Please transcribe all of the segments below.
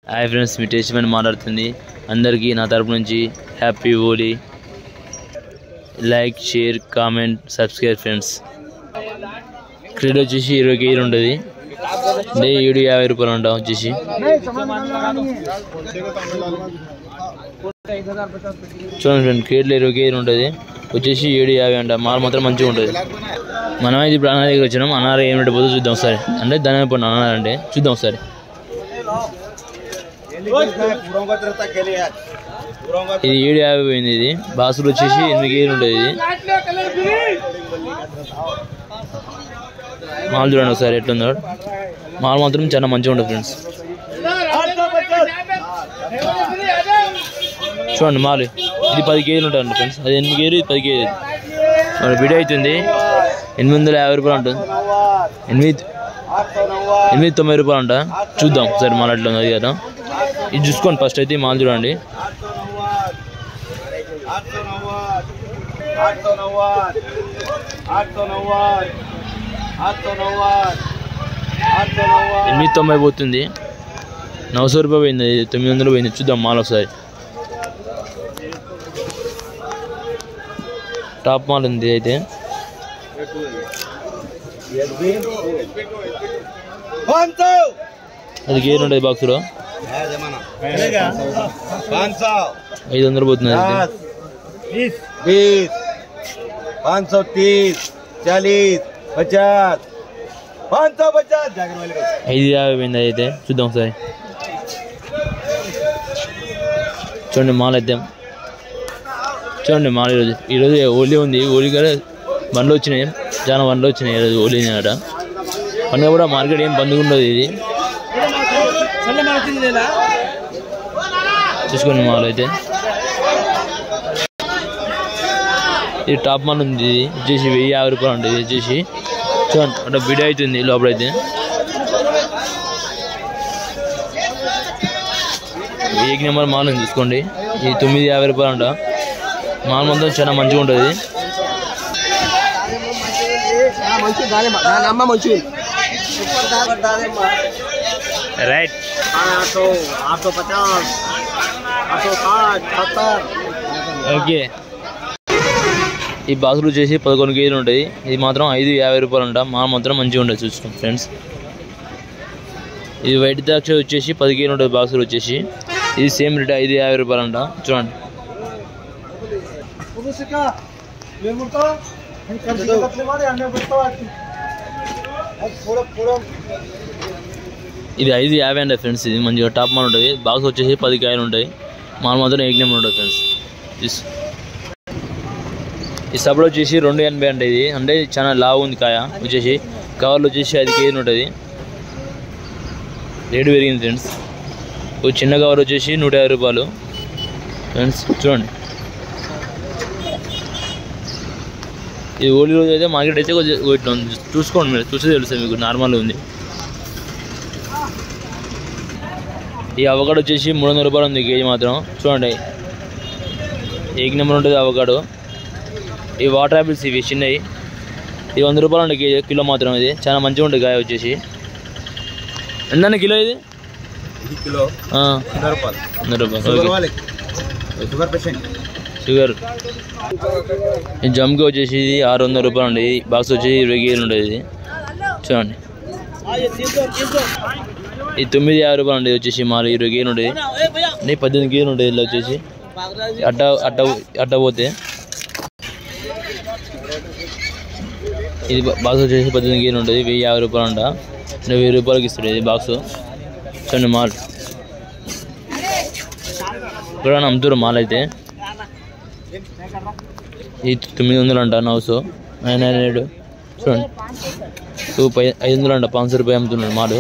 Hi friends మీ taste man మాట్లాడుతుంది అందరికీ నా తరపు నుంచి happy Holi like share comment subscribe friends క్రీడ్ వచ్చేసి ఇరవై కేజీలు ఉంటుంది అంటే ఏడు యాభై రూపాయలు అంట వచ్చేసి చూడండి ఫ్రెండ్ క్రీడ్లో ఇరవై కేజీలు ఉంటుంది వచ్చేసి ఏడు యాభై అంట మాల్ మాత్రం మంచిగా ఉంటుంది మనమైతే ఇప్పుడు అన్న దగ్గర వచ్చినాం అన్నారు ఏం రేటు పోతుందో చూద్దాం ఒకసారి అంటే దాని ఇప్పుడు అన్నారంటే చూద్దాం ఒకసారి ఇది ఏడు యాభై పోయింది ఇది బాసులు వచ్చేసి ఎనిమిది కేజీలు ఉంటుంది ఇది మాల్ చూడండి ఒకసారి ఎట్లుందో మాల్ మాత్రం చాలా మంచిగా ఉంటుంది ఫ్రెండ్స్ చూడండి మాల్ ఇది పది కేజీలు ఉంటుంది ఫ్రెండ్స్ అది ఎనిమిది కేజీలు ఇది పది కేజీలు మన బిడి అవుతుంది ఎనిమిది వందల యాభై రూపాయలు ఉంటుంది ఎనిమిది ఎనిమిది తొంభై రూపాయలు అంట చూద్దాం సరే మాల్ అట్లా ఉంది అది కదా ఇది చూసుకోండి ఫస్ట్ అయితే ఈ మాల్ చూడండి ఎనిమిది తొంభై పోతుంది నవసో రూపాయ పోయింది అది తొమ్మిది వందలు పోయింది చూద్దాం మాల్ ఒకసారి టాప్ మాల్ ఉంది అయితే అది గేర్ ఉంటుంది బాక్స్లో पाँच सौ ఐదు వందలు పోతుంది అది बीस पाँच सौ तीस चालीस पचास पाँच सौ पचास जाकर वाले का ఐదు యాభై పోయింది అది అయితే చూద్దాం ఒకసారి చూడండి మాల్ అయితే చూడండి మాల్ ఈరోజు ఈరోజు హోలీ ఉంది హోలీ కూడా బండ్లు వచ్చినాయి చాలా బండ్లు వచ్చినాయి ఈరోజు హోలీ ఆట పండుగ కూడా మార్కెట్ ఏం బంద్ ఉండదు ఇది చూసుకోండి మాల్ అయితే ఇది టాప్ మాల్ ఉంది ఇది వచ్చేసి వెయ్యి యాభై రూపాయలు ఉంటుంది ఇది వచ్చేసి చూడండి అంటే బిడి అవుతుంది లోపలైతే ఏక్ నెంబర్ మాల్ ఉంది చూసుకోండి ఇది తొమ్మిది యాభై రూపాయలు అంట మాల్ మొత్తం చాలా మంచిగా ఉంటుంది నమ్మ మంచి రైట్ आठ सौ आठ सौ पचास आठ सौ साठ सत्तर ఓకే ఈ బాక్సులు వచ్చేసి పదకొండు కేజీలు ఉంటాయి ఇది మాత్రం ఐదు యాభై రూపాయలు అంట మాల్ మాత్రం మంచిగా ఉంటుంది చూసుకోండి ఫ్రెండ్స్ ఇది వైట్ ద్రాక్ష వచ్చేసి పది కేజీలు ఉంటుంది బాక్సులు వచ్చేసి ఇది సేమ్ రేట్ ఐదు యాభై రూపాయలు అంట చూడండి ఇది ఐదు యాభై అండి ఫ్రెండ్స్ ఇది మంచిగా టాప్ మాల్ ఉంటుంది బాక్స్ వచ్చేసి పది కాయలు ఉంటాయి మాల్ మాత్రం ఏక్ నెంబర్ ఉంటుంది ఫ్రెండ్స్ తీస్ ఈ సబ్బులు వచ్చేసి రెండు ఎనభై అంటే ఇది అంటే చాలా లావు ఉంది కాయ వచ్చేసి కవర్లు వచ్చేసి ఐదు కేజీలు ఉంటుంది రేటు పెరిగింది ఫ్రెండ్స్ ఒక చిన్న కవర్ వచ్చేసి నూట యాభై రూపాయలు ఫ్రెండ్స్ చూడండి ఇది ఓలీ రోజు అయితే మార్కెట్ అయితే కొంచెం ఇట్లా ఉంది చూసుకోండి మీరు చూస్తే తెలుస్తుంది మీకు నార్మల్ ఉంది ఈ అవకాడో వచ్చేసి మూడు వందల రూపాయలు ఉంది కేజీ మాత్రం చూడండి ఏక్ నెంబర్ ఉంటుంది అవకాడో ఈ వాటర్ యాపిల్స్ ఇవి చిన్నవి ఇది వంద రూపాయలు ఉంటుంది కేజీ కిలో మాత్రం ఇది చాలా మంచిగా ఉంటుంది కాయ వచ్చేసి ఎంతన్న కిలో ఇది किलो ఆ, पंद्रह रुपये వంద రూపాయలు शुगर ఓకే. वाले शुगर पेशेंट షుగర్ ఈ జమ్కి వచ్చేసి ఇది ఆరు వందల రూపాయలు ఉంటుంది ఈ బాక్స్ వచ్చేసి ఇరవై కేజీలు ఉంటుంది ఇది చూడండి ఇది తొమ్మిది యాభై రూపాయలు ఉంటుంది వచ్చేసి మాలు ఇరవై కేజీలు ఉంటుంది అంటే పద్దెనిమిది కేజీలు ఉంటుంది ఇలా వచ్చేసి అట్ట అట్ట అట్ట పోతే ఇది బా- బాక్స్ వచ్చేసి పద్దెనిమిది కేజీలు ఉంటుంది వెయ్యి యాభై రూపాయలు అంట అంటే వెయ్యి రూపాయలకి ఇస్తుంది ఇది బాక్స్ చూడండి మాల్ ఇక్కడ అమ్ముతారు మాల్ అయితే ఈ తొమ్మిది వందలు అంట నౌస్ నైన్ నైన్ ఏడు చూడండి టూ పై ఐదు వందలు అంట పాంచ్ రూపాయలు అమ్ముతున్నాడు మాలు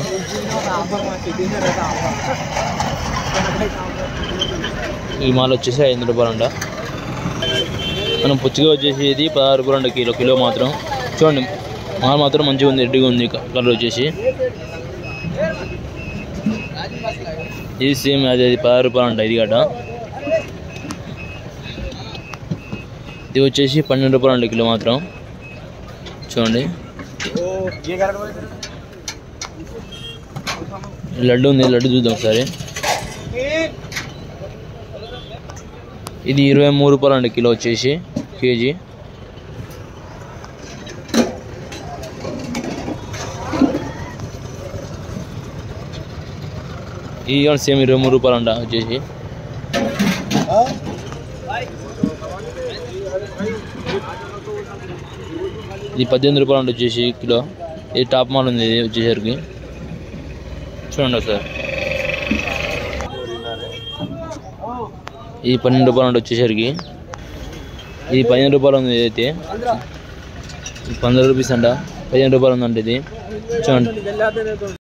ఈ మాల్ వచ్చేసి ఐదు వందల రూపాయలు అంట మనం పుచ్చిగా వచ్చేసి ఇది పదహారు రూపాయలు అంట కిలో కిలో మాత్రం చూడండి మాల్ మాత్రం మంచిగా ఉంది రెడ్డిగా ఉంది కలర్ వచ్చేసి ఇది సేమ్ అది అది పదహారు రూపాయలు అంట ఇది గట ఇది వచ్చేసి పన్నెండు రూపాయలు అండి కిలో మాత్రం చూడండి ये क्या లడ్డు ఉంది లడ్డు చూద్దాం ఒకసారి ఇది ఇరవై మూడు రూపాయలు అండి కిలో వచ్చేసి కేజీ ఇది కూడా సేమ్ ఇరవై మూడు రూపాయలు అంట వచ్చేసి ఇది పద్దెనిమిది రూపాయలు అంట వచ్చేసి కిలో ఇది టాప్ మాల్ ఉంది ఇది వచ్చేసరికి చూడండి సార్ ఇది పన్నెండు రూపాయలు అంట వచ్చేసరికి ఇది పదిహేను రూపాయలు ఉంది ఇదైతే ఇది పంద్రహ రూపీస్ అంట పదిహేను రూపాయలు ఉందంట ఇది చూడండి